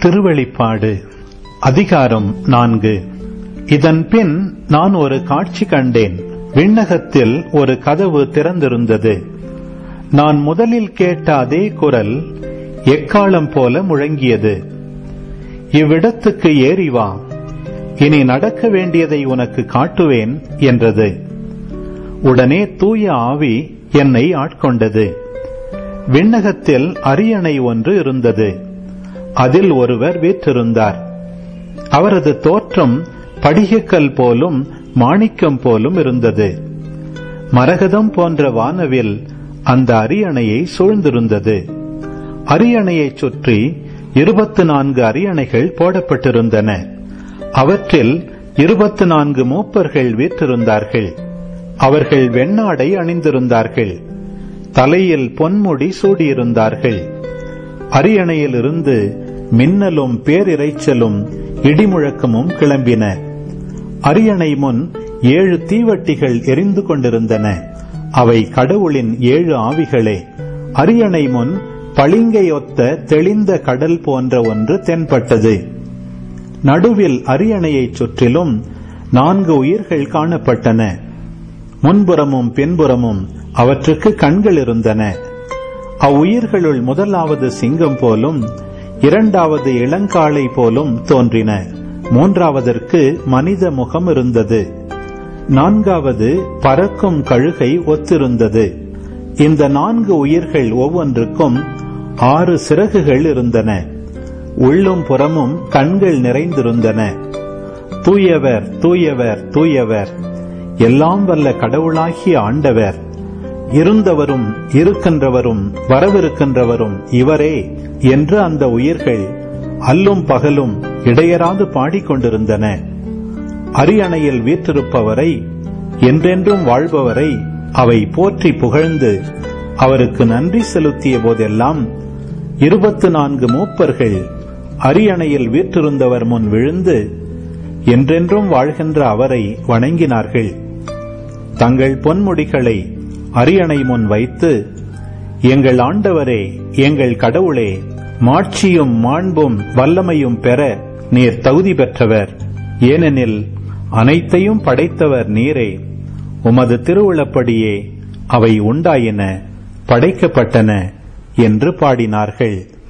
திருவெளிப்பாடு அதிகாரம் நான்கு இதன் பின் நான் ஒரு காட்சி கண்டேன் விண்ணகத்தில் ஒரு கதவு திறந்திருந்தது நான் முதலில் கேட்ட அதே குரல் எக்காலம் போல முழங்கியது இவ்விடத்துக்கு ஏறி வா இனி நடக்க வேண்டியதை உனக்கு காட்டுவேன் என்றது உடனே தூய ஆவி என்னை ஆட்கொண்டது விண்ணகத்தில் அரியணை ஒன்று இருந்தது அதில் ஒருவர் வீற்றிருந்தார் அவரது தோற்றம் படிகக்கல் போலும் மாணிக்கம் போலும் இருந்தது மரகதம் போன்ற வானவில் அந்த அரியணையை சூழ்ந்திருந்தது அரியணையைச் சுற்றி இருபத்து நான்கு அரியணைகள் போடப்பட்டிருந்தன அவற்றில் இருபத்து நான்கு மூப்பர்கள் வீற்றிருந்தார்கள் அவர்கள் வெண்ணாடை அணிந்திருந்தார்கள் தலையில் பொன்முடி சூடியிருந்தார்கள் அரியணையிலிருந்து மின்னலும் பேரிரைச்சலும் இடிமுழக்கமும் கிளம்பின அரியணை முன் ஏழு தீவட்டிகள் எரிந்து கொண்டிருந்தன அவை கடவுளின் ஏழு ஆவிகளே அரியணை முன் பளிங்கையொத்த தெளிந்த கடல் போன்ற ஒன்று தென்பட்டது நடுவில் அரியணையைச் சுற்றிலும் நான்கு உயிர்கள் காணப்பட்டன முன்புறமும் பின்புறமும் அவற்றுக்கு கண்கள் இருந்தன அவ்வுயிர்களுள் முதலாவது சிங்கம் போலும் இரண்டாவது இளங்காளை போலும் தோன்றின மூன்றாவதற்கு மனித முகம் இருந்தது நான்காவது பறக்கும் கழுகை ஒத்திருந்தது இந்த நான்கு உயிர்கள் ஒவ்வொன்றுக்கும் ஆறு சிறகுகள் இருந்தன உள்ளும் புறமும் கண்கள் நிறைந்திருந்தன தூயவர் தூயவர் தூயவர் எல்லாம் வல்ல கடவுளாகிய ஆண்டவர் இருந்தவரும் இருக்கின்றவரும் வரவிருக்கின்றவரும் இவரே என்று அந்த உயிர்கள் அல்லும் பகலும் இடையராது பாடிக்கொண்டிருந்தன அரியணையில் வீற்றிருப்பவரை என்றென்றும் வாழ்பவரை அவை போற்றி புகழ்ந்து அவருக்கு நன்றி செலுத்திய போதெல்லாம் இருபத்து நான்கு மூப்பர்கள் அரியணையில் வீற்றிருந்தவர் முன் விழுந்து என்றென்றும் வாழ்கின்ற அவரை வணங்கினார்கள் தங்கள் பொன்முடிகளை அரியணை முன் வைத்து எங்கள் ஆண்டவரே எங்கள் கடவுளே மாட்சியும் மாண்பும் வல்லமையும் பெற நீர் தகுதி பெற்றவர் ஏனெனில் அனைத்தையும் படைத்தவர் நீரே உமது திருவுளப்படியே அவை உண்டாயின படைக்கப்பட்டன என்று பாடினார்கள்